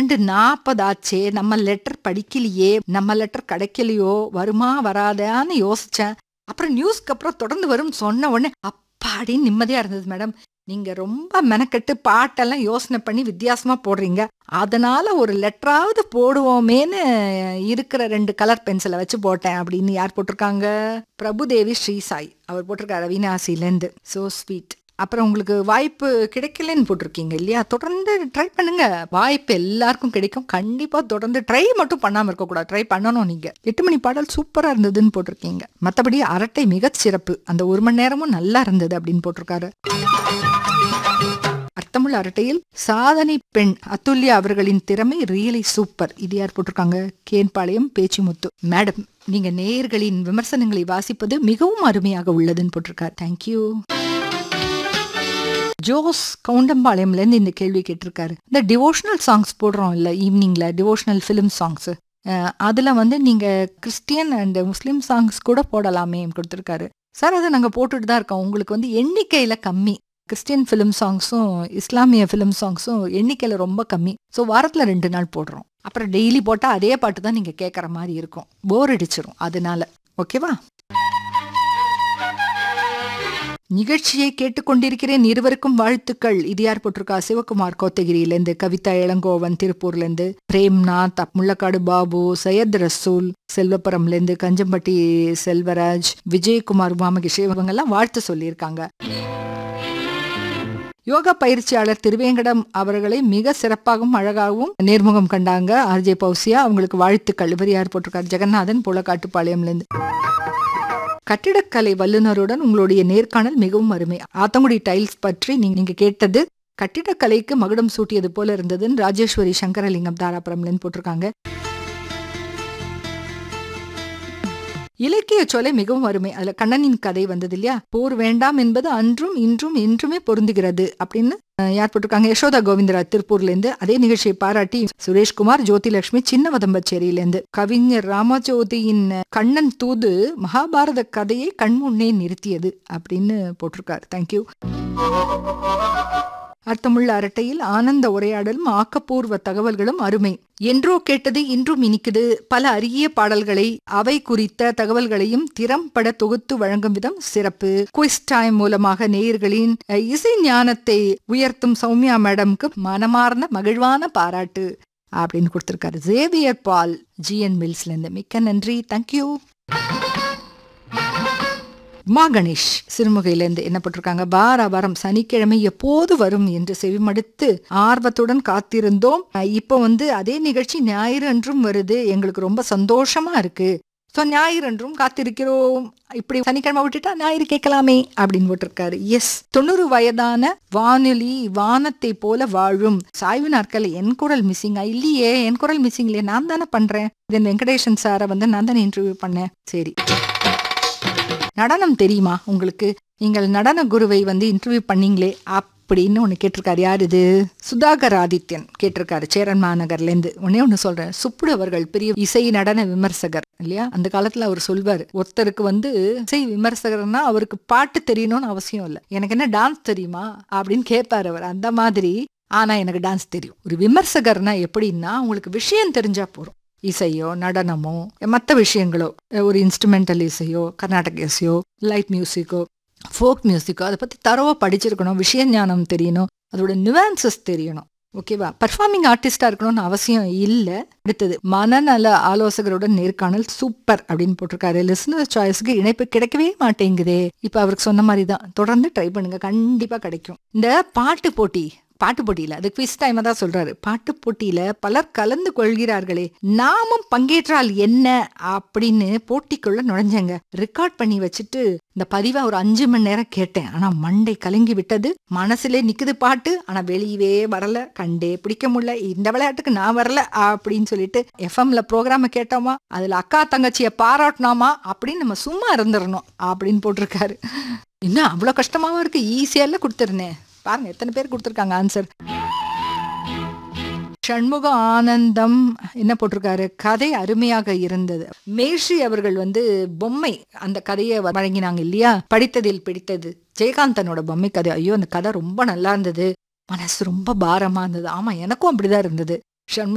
பன்னெண்டு நாற்பது ஆச்சே நம்ம லெட்டர் படிக்கலையே நம்ம லெட்டர் கிடைக்கலையோ வருமா வராதான்னு யோசிச்சேன் அப்புறம் நியூஸ்க்கு அப்புறம் தொடர்ந்து வரும் சொன்ன உடனே அப்பாடின்னு நிம்மதியா இருந்தது மேடம் நீங்க ரொம்ப மெனக்கெட்டு பாட்டெல்லாம் யோசனை பண்ணி வித்தியாசமா போடுறீங்க அதனால ஒரு லெட்டராவது போடுவோமேன்னு இருக்கிற ரெண்டு கலர் பென்சிலை வச்சு போட்டேன் அப்படின்னு யார் போட்டிருக்காங்க பிரபுதேவி ஸ்ரீசாய் அவர் போட்டிருக்காரு அவினாசிலேருந்து சோ ஸ்வீட் அப்புறம் உங்களுக்கு வாய்ப்பு கிடைக்கலன்னு போட்டிருக்கீங்க இல்லையா தொடர்ந்து ட்ரை பண்ணுங்க வாய்ப்பு எல்லாருக்கும் கிடைக்கும் கண்டிப்பா தொடர்ந்து ட்ரை மட்டும் பண்ணாம இருக்கக்கூடாது ட்ரை பண்ணணும் நீங்க எட்டு மணி பாடல் சூப்பரா இருந்ததுன்னு போட்டிருக்கீங்க மற்றபடி அரட்டை மிகச் சிறப்பு அந்த ஒரு மணி நேரமும் நல்லா இருந்தது அப்படின்னு போட்டிருக்காரு அர்த்தமுள்ள அரட்டையில் சாதனை பெண் அத்துல்யா அவர்களின் திறமை ரியலி சூப்பர் இது யார் போட்டிருக்காங்க கேன்பாளையம் பேச்சிமுத்து மேடம் நீங்க நேயர்களின் விமர்சனங்களை வாசிப்பது மிகவும் அருமையாக உள்ளதுன்னு போட்டிருக்கார் தேங்க்யூ ஜோஸ் கவுண்டம்பாளையம்ல இருந்து இந்த கேள்வி கேட்டிருக்காரு இந்த டிவோஷனல் சாங்ஸ் போடுறோம் இல்ல ஈவினிங்ல டிவோஷனல் ஃபிலிம் சாங்ஸ் அதுல வந்து நீங்க கிறிஸ்டியன் அண்ட் முஸ்லீம் சாங்ஸ் கூட போடலாமே கொடுத்துருக்காரு சார் அதை நாங்க போட்டுட்டு தான் இருக்கோம் உங்களுக்கு வந்து எண்ணிக்கையில கம்மி கிறிஸ்டியன் ஃபிலிம் சாங்ஸும் இஸ்லாமிய ஃபிலிம் சாங்ஸும் எண்ணிக்கையில ரொம்ப கம்மி ஸோ வாரத்துல ரெண்டு நாள் போடுறோம் அப்புறம் டெய்லி போட்டா அதே பாட்டு தான் நீங்க கேட்குற மாதிரி இருக்கும் போர் அடிச்சிரும் அதனால ஓகேவா நிகழ்ச்சியை கேட்டுக்கொண்டிருக்கிறேன் இருவருக்கும் வாழ்த்துக்கள் இது யார் போட்டிருக்கா சிவகுமார் கோத்தகிரியிலேருந்து கவிதா இளங்கோவன் திருப்பூர்லேருந்து பிரேம்நாத் முள்ளக்காடு பாபு சையத் ரசூல் செல்வபுரம்லேருந்து கஞ்சம்பட்டி செல்வராஜ் விஜயகுமார் உமாமகிஷ் இவங்கெல்லாம் வாழ்த்து சொல்லியிருக்காங்க யோகா பயிற்சியாளர் திருவேங்கடம் அவர்களை மிக சிறப்பாகவும் அழகாகவும் நேர்முகம் கண்டாங்க ஆர்ஜே பௌசியா அவங்களுக்கு வாழ்த்துக்கள் இவர் யார் போட்டிருக்காரு ஜெகநாதன் புலக்காட்டுப்பாளையம்லேருந்து கட்டிடக்கலை வல்லுநருடன் உங்களுடைய நேர்காணல் மிகவும் அருமை ஆத்தங்குடி டைல்ஸ் பற்றி நீங்க கேட்டது கட்டிடக்கலைக்கு மகுடம் சூட்டியது போல இருந்ததுன்னு ராஜேஸ்வரி சங்கரலிங்கம் தாராபுரம்லன்னு போட்டிருக்காங்க இலக்கிய சொலை மிகவும் அருமை அதுல கண்ணனின் கதை வந்தது இல்லையா போர் வேண்டாம் என்பது அன்றும் இன்றும் என்றுமே பொருந்துகிறது அப்படின்னு யார் போட்டிருக்காங்க யசோதா கோவிந்தராஜ் திருப்பூர்ல இருந்து அதே நிகழ்ச்சியை பாராட்டி சுரேஷ்குமார் ஜோதிலட்சுமி சின்ன வதம்பச்சேரியில இருந்து கவிஞர் ராமஜோதியின் கண்ணன் தூது மகாபாரத கதையை கண்முன்னே நிறுத்தியது அப்படின்னு போட்டிருக்காரு தேங்க்யூ அர்த்தமுள்ள அரட்டையில் ஆனந்த உரையாடலும் ஆக்கப்பூர்வ தகவல்களும் அருமை என்றோ கேட்டது இன்றும் இனிக்குது பல அரிய பாடல்களை அவை குறித்த தகவல்களையும் திறம்பட தொகுத்து வழங்கும் விதம் சிறப்பு குவிஸ் டைம் மூலமாக நேயர்களின் இசை ஞானத்தை உயர்த்தும் சௌமியா மேடம்க்கு மனமார்ந்த மகிழ்வான பாராட்டு அப்படின்னு கொடுத்திருக்காரு ஜேவியர் பால் ஜிஎன் மில்ஸ்ல இருந்து மிக்க நன்றி தேங்க்யூ உமா கணேஷ் சிறுமுகையிலேருந்து என்ன போட்டிருக்காங்க வார வாரம் சனிக்கிழமை எப்போது வரும் என்று செவிமடுத்து ஆர்வத்துடன் காத்திருந்தோம் இப்போ வந்து அதே நிகழ்ச்சி ஞாயிறு அன்றும் வருது எங்களுக்கு ரொம்ப சந்தோஷமா இருக்கு ஸோ ஞாயிறு அன்றும் காத்திருக்கிறோம் இப்படி சனிக்கிழமை விட்டுட்டா ஞாயிறு கேட்கலாமே அப்படின்னு போட்டிருக்காரு எஸ் தொண்ணூறு வயதான வானொலி வானத்தை போல வாழும் சாய்வு நாட்கள் என் குரல் மிஸ்ஸிங்கா இல்லையே என் குரல் மிஸ்ஸிங் இல்லையே நான் தானே பண்றேன் தென் வெங்கடேஷன் சாரை வந்து நான் தானே இன்டர்வியூ பண்ணேன் சரி நடனம் தெரியுமா உங்களுக்கு நீங்கள் நடன குருவை வந்து இன்டர்வியூ பண்ணீங்களே அப்படின்னு ஒன்று கேட்டிருக்காரு யார் இது சுதாகர் ஆதித்யன் கேட்டிருக்காரு சேரன் மாநகர்லேருந்து ஒன்னே ஒன்று சொல்றேன் சுப்புடு அவர்கள் பெரிய இசை நடன விமர்சகர் இல்லையா அந்த காலத்துல அவர் சொல்வார் ஒருத்தருக்கு வந்து இசை விமர்சகர்னா அவருக்கு பாட்டு தெரியணும்னு அவசியம் இல்லை எனக்கு என்ன டான்ஸ் தெரியுமா அப்படின்னு கேட்பாரு அவர் அந்த மாதிரி ஆனா எனக்கு டான்ஸ் தெரியும் ஒரு விமர்சகர்னா எப்படின்னா உங்களுக்கு விஷயம் தெரிஞ்சா போறோம் இசையோ நடனமோ மற்ற விஷயங்களோ ஒரு இன்ஸ்ட்ருமெண்டல் இசையோ கர்நாடக இசையோ லைட் மியூசிக்கோ ஃபோக் மியூசிக்கோ அதை பற்றி தரவா படிச்சிருக்கணும் விஷய ஞானம் தெரியணும் அதோட நிவான்சஸ் தெரியணும் ஓகேவா பர்ஃபார்மிங் ஆர்டிஸ்டா இருக்கணும்னு அவசியம் இல்லை அடுத்தது மனநல ஆலோசகரோட நேர்காணல் சூப்பர் அப்படின்னு போட்டிருக்காரு லிசனர் சாய்ஸ்க்கு இணைப்பு கிடைக்கவே மாட்டேங்குதே இப்ப அவருக்கு சொன்ன மாதிரி தான் தொடர்ந்து ட்ரை பண்ணுங்க கண்டிப்பா கிடைக்கும் இந்த பாட்டு போட்டி பாட்டு போட்டியில அது குவிஸ் டைம் தான் சொல்றாரு பாட்டு போட்டியில பலர் கலந்து கொள்கிறார்களே நாமும் பங்கேற்றால் என்ன அப்படின்னு போட்டிக்குள்ள நுழைஞ்சங்க ரெக்கார்ட் பண்ணி வச்சுட்டு இந்த பதிவை ஒரு அஞ்சு மணி நேரம் கேட்டேன் ஆனா மண்டை கலங்கி விட்டது மனசுல நிக்குது பாட்டு ஆனா வெளியவே வரல கண்டே பிடிக்க முடியல இந்த விளையாட்டுக்கு நான் வரல அப்படின்னு சொல்லிட்டு எஃப்எம்ல ப்ரோக்ராம கேட்டோமா அதுல அக்கா தங்கச்சிய பாராட்டினோமா அப்படின்னு நம்ம சும்மா இருந்துடணும் அப்படின்னு போட்டிருக்காரு இன்னும் அவ்வளவு கஷ்டமாவும் இருக்கு ஈஸியால கொடுத்துருந்தேன் பாருங்க எத்தனை பேர் கொடுத்துருக்காங்க ஆன்சர் சண்முக ஆனந்தம் என்ன போட்டிருக்காரு கதை அருமையாக இருந்தது மேஷி அவர்கள் வந்து பொம்மை அந்த கதையை வழங்கினாங்க இல்லையா படித்ததில் பிடித்தது ஜெயகாந்தனோட பொம்மை கதை ஐயோ அந்த கதை ரொம்ப நல்லா இருந்தது மனசு ரொம்ப பாரமா இருந்தது ஆமா எனக்கும் அப்படிதான் இருந்தது